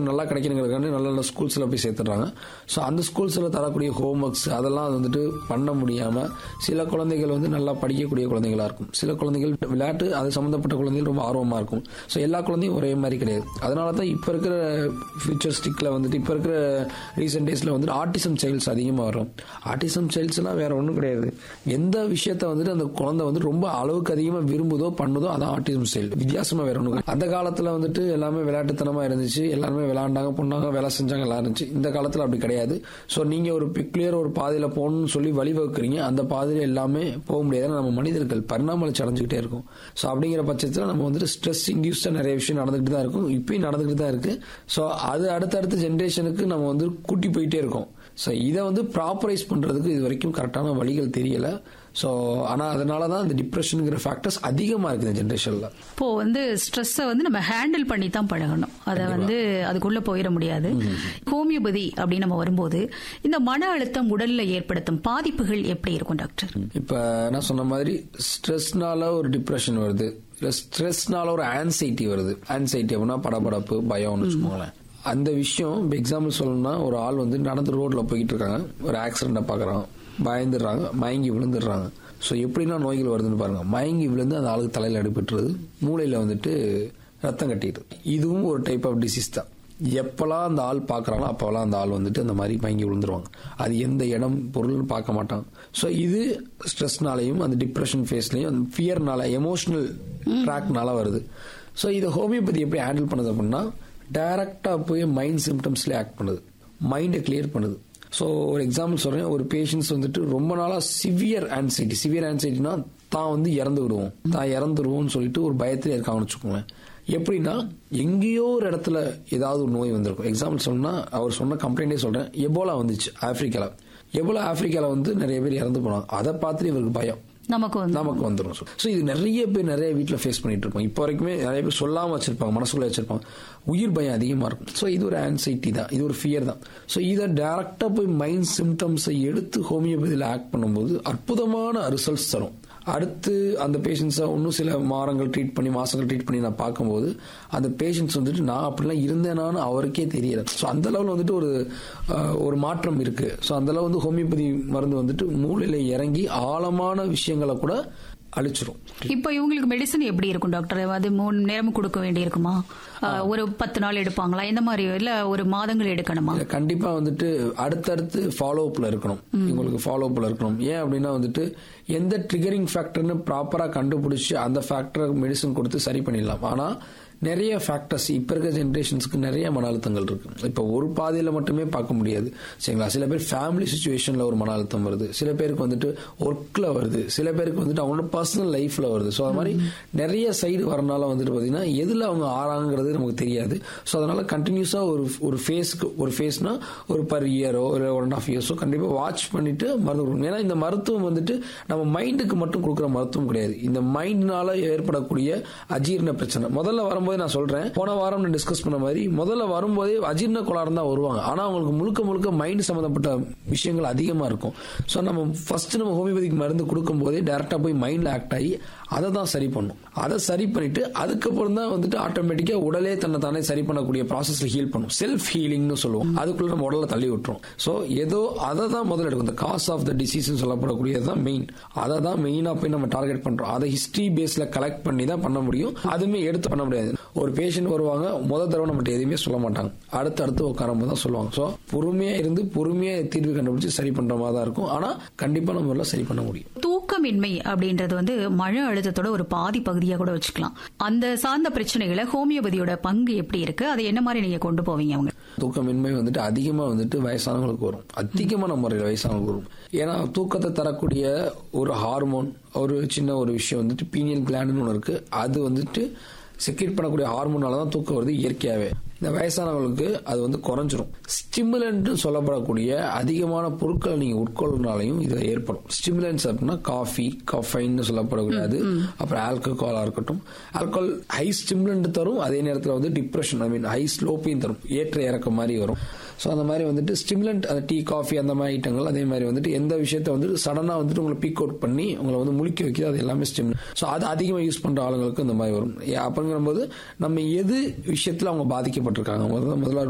education நல்லா கிடைக்கணுங்கிறதுக்காண்டி நல்ல நல்ல ஸ்கூல்ஸில் போய் சேர்த்துடுறாங்க ஸோ அந்த ஸ்கூல்ஸில் தரக்கூடிய ஹோம் ஒர்க்ஸ் அதெல்லாம் வந்துட்டு பண்ண முடியாமல் சில குழந்தைகள் வந்து நல்லா படிக்கக்கூடிய குழந்தைகளா இருக்கும் சில குழந்தைகள் விளையாட்டு அது சம்மந்தப்பட்ட குழந்தைகள் ரொம்ப ஆர்வமாக இருக்கும் ஸோ எல்லா குழந்தையும் ஒரே மாதிரி கிடையாது அதனால தான் இப்போ இருக்கிற ஃபியூச்சரிஸ்டிக்கில் வந்துட்டு இப்போ இருக்கிற ரீசெண்ட் டேஸில் வந்துட்டு ஆர்டிசம் சைல்ட்ஸ் அதிகமாக வரும் ஆர்டிசம் சைல்ட்ஸ்லாம் வேற ஒன்றும் கிடையாது எந்த விஷயத்த வந்துட்டு அந்த குழந்தை வந்து ரொம்ப அளவுக்கு அதிகமாக விரும்புதோ பண்ணுதோ அதான் ஆர்டிசம் சைல்டு வித்தியாசமா வேற ஒன்றும் அந்த காலத்தில் வந்துட்டு எல்லாமே விளையாட்டுத்தனமாக இருந்துச்சு எல்லாருமே விளையாண்டாங்க பொண்ணாங்க வேலை செஞ்சாங்க எல்லாம் இருந்துச்சு இந்த காலத்தில் அப்படி கிடையாது ஸோ நீங்கள் ஒரு பெக்லியர் ஒரு பாதையில் போகணும்னு சொல்லி வழிவகுக்கிறீங்க அந்த பாதையில் எல்லாமே போக முடியாது ஏன்னா நம்ம மனிதர்கள் பரிணாமலை அடைஞ்சுக்கிட்டே இருக்கும் ஸோ அப்படிங்கிற பட்சத்தில் நம்ம வந்துட்டு ஸ்ட்ரெஸ் இன்டியூஸ்டாக நிறைய விஷயம் நடந்துகிட்டு தான் இருக்கும் இப்பயும் நடந்துகிட்டு தான் இருக்கு ஸோ அது அடுத்தடுத்த ஜென்ரேஷனுக்கு நம்ம வந்து கூட்டி போயிட்டே இருக்கோம் ஸோ இதை வந்து ப்ராப்பரைஸ் பண்ணுறதுக்கு இது வரைக்கும் கரெக்டான வழிகள் தெரியல ஸோ ஆனால் அதனால தான் இந்த டிப்ரெஷனுங்கிற ஃபேக்டர்ஸ் அதிகமாக இருக்குது இந்த ஜென்ரேஷனில் இப்போ வந்து ஸ்ட்ரெஸ்ஸை வந்து நம்ம ஹேண்டில் பண்ணி தான் பழகணும் அதை வந்து அதுக்குள்ள போயிட முடியாது ஹோமியோபதி அப்படின்னு நம்ம வரும்போது இந்த மன அழுத்தம் உடல்ல ஏற்படுத்தும் பாதிப்புகள் எப்படி இருக்கும் டாக்டர் இப்போ நான் சொன்ன மாதிரி ஸ்ட்ரெஸ்னால ஒரு டிப்ரெஷன் வருது இல்லை ஸ்ட்ரெஸ்னால ஒரு ஆன்சைட்டி வருது ஆன்சைட்டி அப்படின்னா படபடப்பு பயம்னு வச்சுக்கோங்களேன் அந்த விஷயம் இப்போ எக்ஸாம்பிள் சொல்லணும்னா ஒரு ஆள் வந்து நடந்து ரோட்ல போய்கிட்டு இருக்காங்க ஒரு ஆக்சிடென்ட்டை பார்க்குறாங்க பயந்துடுறாங்க மயங்கி விழுந்துடுறாங்க ஸோ எப்படிலாம் நோய்கள் வருதுன்னு பாருங்க மயங்கி விழுந்து அந்த ஆளுக்கு தலையில் அடிபட்டுருது மூளையில் வந்துட்டு ரத்தம் கட்டிடுது இதுவும் ஒரு டைப் ஆஃப் டிசீஸ் தான் எப்பெல்லாம் அந்த ஆள் பார்க்குறாங்களோ அப்போல்லாம் அந்த ஆள் வந்துட்டு அந்த மாதிரி மயங்கி விழுந்துருவாங்க அது எந்த இடம் பொருள்னு பார்க்க மாட்டாங்க ஸோ இது ஸ்ட்ரெஸ்னாலையும் அந்த டிப்ரெஷன் ஃபேஸ்லையும் அந்த ஃபியர்னால எமோஷனல் ட்ராக்னால வருது ஸோ இதை ஹோமியோபதி எப்படி ஹேண்டில் பண்ணுது அப்படின்னா டைரக்டாக போய் மைண்ட் சிம்டம்ஸ்லேயே ஆக்ட் பண்ணுது மைண்டை கிளியர் பண்ணுது ஸோ ஒரு எக்ஸாம்பிள் சொல்றேன் ஒரு பேஷண்ட்ஸ் வந்துட்டு ரொம்ப நாளாக சிவியர் ஆன்சைட்டி சிவியர் ஆன்சைட்டினா தான் வந்து இறந்து விடுவோம் தான் இறந்துருவோம்னு சொல்லிட்டு ஒரு பயத்திலே இருக்காங்கன்னு வச்சுக்கோங்களேன் எப்படின்னா எங்கேயோ ஒரு இடத்துல ஏதாவது ஒரு நோய் வந்திருக்கும் எக்ஸாம்பிள் சொன்னா அவர் சொன்ன கம்ப்ளைண்டே சொல்றேன் எபோலா வந்துச்சு ஆப்பிரிக்கால எபோலா ஆப்பிரிக்கால வந்து நிறைய பேர் இறந்து போனாங்க அதை பார்த்துட்டு இவருக்கு பயம் நமக்கு வந்து நமக்கு வந்துடும் ஸோ இது நிறைய பேர் நிறைய வீட்டில் ஃபேஸ் பண்ணிட்டு இருப்போம் இப்போ வரைக்குமே நிறைய பேர் சொல்லாமல் வச்சிருப்பாங்க மனசுக்குள்ள வச்சிருப்பாங்க உயிர் பயம் அதிகமாக இருக்கும் ஸோ இது ஒரு ஆன்சைட்டி தான் இது ஒரு ஃபியர் தான் ஸோ இதை டேரக்டாக போய் மைண்ட் சிம்டம்ஸை எடுத்து ஹோமியோபதியில் ஆக்ட் பண்ணும்போது அற்புதமான ரிசல்ட்ஸ் தரும் அடுத்து அந்த பேஷண்ட்ஸை இன்னும் சில வாரங்கள் ட்ரீட் பண்ணி மாசங்கள் ட்ரீட் பண்ணி நான் பார்க்கும்போது அந்த பேஷண்ட்ஸ் வந்துட்டு நான் அப்படிலாம் இருந்தேனான்னு அவருக்கே தெரியல ஸோ அந்த லெவலில் வந்துட்டு ஒரு அஹ், ஒரு மாற்றம் இருக்கு ஸோ அந்த அளவு வந்து ஹோமியோபதி மருந்து வந்துட்டு மூளையில இறங்கி ஆழமான விஷயங்களை கூட அழிச்சிரும் இப்போ இவங்களுக்கு மெடிசன் எப்படி இருக்கும் டாக்டர் அது மூணு நேரம் கொடுக்க வேண்டி இருக்குமா அஹ், ஒரு பத்து நாள் எடுப்பாங்களா இந்த மாதிரி இல்ல ஒரு மாதங்கள் எடுக்கணுமா இல்ல, கண்டிப்பா வந்துட்டு அடுத்தடுத்து ஃபாலோ அப்ல இருக்கணும் உங்களுக்கு ஃபாலோ அப்ல இருக்கணும் ஏன் அப்படின்னா வந்துட்டு எந்த ட்ரிகரிங் ஃபேக்டர்னு ப்ராப்பரா கண்டுபிடிச்சு அந்த ஃபேக்டரை மெடிசன் கொடுத்து சரி பண்ணிடலாம் ஆனா நிறைய ஃபேக்டர்ஸ் இப்ப இருக்க ஜென்ரேஷன்ஸ்க்கு நிறைய மன அழுத்தங்கள் இருக்கு இப்ப ஒரு பாதையில மட்டுமே பார்க்க முடியாது சரிங்களா சில பேர் ஃபேமிலி சுச்சுவேஷன்ல ஒரு மன அழுத்தம் வருது சில பேருக்கு வந்துட்டு ஒர்க்ல வருது சில பேருக்கு வந்துட்டு அவங்களோட பர்சனல் லைஃப்ல வருது ஸோ அது மாதிரி நிறைய சைடு வரனால வந்துட்டு பாத்தீங்கன்னா எதுல அவங்க ஆறாங்கிறது நமக்கு தெரியாது ஸோ அதனால கண்டினியூஸா ஒரு ஒரு ஃபேஸ்க்கு ஒரு ஃபேஸ்னா ஒரு பர் இயரோ இல்லை ஒன் அண்ட் ஆஃப் இயர்ஸோ கண்டிப்பா வாட்ச் பண்ணிட்டு மருந்து கொடுக்கணும் ஏன்னா இந்த மருத்துவம் வந்துட்டு நம்ம மைண்டுக்கு மட்டும் கொடுக்குற மருத்துவம் கிடையாது இந்த மைண்ட்னால ஏற்படக்கூடிய அஜீரண பிரச்சனை முதல்ல வரும்போது நான் சொல்றேன் போன வாரம் நான் டிஸ்கஸ் பண்ண மாதிரி முதல்ல வரும்போதே அஜீரண கோளாறு தான் வருவாங்க ஆனா அவங்களுக்கு முழுக்க முழுக்க மைண்ட் சம்பந்தப்பட்ட விஷயங்கள் அதிகமா இருக்கும் ஸோ நம்ம ஃபர்ஸ்ட் நம்ம ஹோமியோபதிக்கு மருந்து கொடுக்கும் போதே டேரக்டா போய் மைண்ட்ல ஆக்ட் ஆகி அதை தான் சரி பண்ணும் அதை சரி பண்ணிட்டு அதுக்கப்புறம் தான் வந்துட்டு ஆட்டோமேட்டிக்கா உடலே தன்னை தானே சரி பண்ணக்கூடிய ப்ராசஸ்ல ஹீல் பண்ணும் செல்ஃப் ஹீலிங்னு சொல்லுவோம் அதுக்குள்ள நம்ம உடலை தள்ளி விட்டுரும் ஸோ ஏதோ அதை தான் முதல்ல எடுக்கும் இந்த காஸ் ஆஃப் த டிசீஸ் சொல்லப்படக்கூடியது தான் மெயின் அதை தான் மெயினா போய் நம்ம டார்கெட் பண்றோம் அதை ஹிஸ்டரி பேஸ்ல கலெக்ட் பண்ணி தான் பண்ண முடியும் அதுவுமே எடுத்து பண்ண முடியாது ஒரு பேஷண்ட் வருவாங்க முதல் தடவை நம்மகிட்ட எதுவுமே சொல்ல மாட்டாங்க அடுத்து அடுத்து உட்காரும்போது தான் சொல்லுவாங்க ஸோ பொறுமையா இருந்து பொறுமையா தீர்வு கண்டுபிடிச்சு சரி பண்ற மாதிரி தான் இருக்கும் ஆனா கண்டிப்பா நம்ம எல்லாம் சரி பண்ண முடியும் தூக்கமின்மை அப்படின்றது வந்து மன அழுத்தத்தோட ஒரு பாதி பகுதியா கூட வச்சுக்கலாம் அந்த சார்ந்த பிரச்சனைகளை ஹோமியோபதியோட பங்கு எப்படி இருக்கு அதை என்ன மாதிரி நீங்க கொண்டு போவீங்க அவங்க தூக்கமின்மை வந்துட்டு அதிகமா வந்துட்டு வயசானவங்களுக்கு வரும் அதிகமான முறையில் வயசானவங்களுக்கு வரும் ஏன்னா தூக்கத்தை தரக்கூடிய ஒரு ஹார்மோன் ஒரு சின்ன ஒரு விஷயம் வந்துட்டு பீனியல் கிளாண்டுன்னு ஒன்று இருக்கு அது வந்துட்டு செக்ரேட் பண்ணக்கூடிய ஹார்மோனால தான் தூக்கம் வருது இயற்கையாவே இந்த வயசானவங்களுக்கு அது வந்து குறைஞ்சிரும் ஸ்டிமுலன்ட் சொல்லப்படக்கூடிய அதிகமான பொருட்களை நீங்க உட்கொள்றதுனாலையும் இது ஏற்படும் ஸ்டிமுலன்ஸ் அப்படின்னா காஃபி கஃபைன்னு சொல்லப்படக்கூடிய அது அப்புறம் ஆல்கஹாலா இருக்கட்டும் ஆல்கஹால் ஹை ஸ்டிமுலன்ட் தரும் அதே நேரத்தில் வந்து டிப்ரெஷன் ஐ மீன் ஹை ஸ்லோப்பையும் தரும் ஏற்ற இறக்க மாதிரி வரும் ஸோ அந்த மாதிரி வந்துட்டு ஸ்டிமுலண்ட் அந்த டீ காஃபி அந்த மாதிரி ஐட்டங்கள் அதே மாதிரி வந்துட்டு எந்த விஷயத்த வந்துட்டு சடனாக வந்துட்டு உங்களை பீக் அவுட் பண்ணி உங்களை வந்து முழிக்க வைக்கிறது அது எல்லாமே ஸ்டிமுலண்ட் ஸோ அது அதிகமாக யூஸ் பண்ணுற ஆளுங்களுக்கு இந்த மாதிரி வரும் அப்படிங்கிறபோது நம்ம எது விஷயத்தில் அவங்க பாதிக்கப்பட்டிருக்காங்க முதல்ல முதல்ல